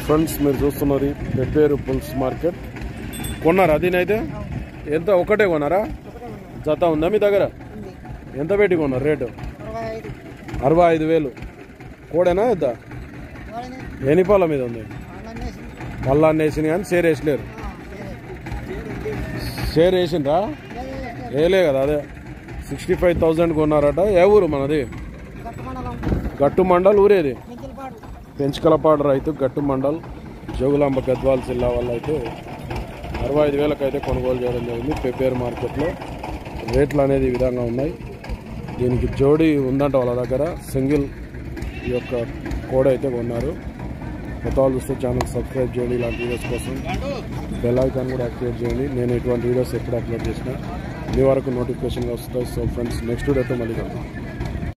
friends మీరు చూస్తున్నది Pebbair pulls market కొన్నారా దీనైతే ఎంత ఒకటే కొన్నారా జత ఉందా మీ దగ్గర ఎంత పెట్టి కొన్నారు రేటు అరవై ఐదు వేలు కోడేనా ఎంత ఎన్ని పాల మీద ఉంది పల్లాన్ని వేసింది కానీ షేర్ వేసలేరు షేర్ వేసిండ్రా వేయలే కదా అదే సిక్స్టీ ఫైవ్ థౌజండ్ కొన్నారట ఏ ఊరు మనది గట్టు మండల్ ఊరేది పెంచుకలపాడు రైతు గట్టు మండల్ జోగులాంబ గద్వాల జిల్లా వల్ల అయితే అరవై ఐదు వేలకు అయితే కొనుగోలు చేయడం జరిగింది పెబ్బేరు మార్కెట్లో రేట్లు అనేది ఈ విధంగా ఉన్నాయి దీనికి జోడి ఉందంట వాళ్ళ దగ్గర సింగిల్ ఈ యొక్క కోడ్ అయితే కొన్నారు కొత్త వాళ్ళు చూస్తే ఛానల్ సబ్స్క్రైబ్ చేయండి ఇలాంటి వీడియోస్ కోసం బెల్ ఐకాన్ కూడా యాక్టివేట్ చేయండి నేను ఇటువంటి వీడియోస్ ఎప్పుడు అప్లోడ్ చేసినా మీ వరకు నోటిఫికేషన్ వస్తాయి సో ఫ్రెండ్స్ నెక్స్ట్ వీడియోతో మళ్ళీ కలుద్దాం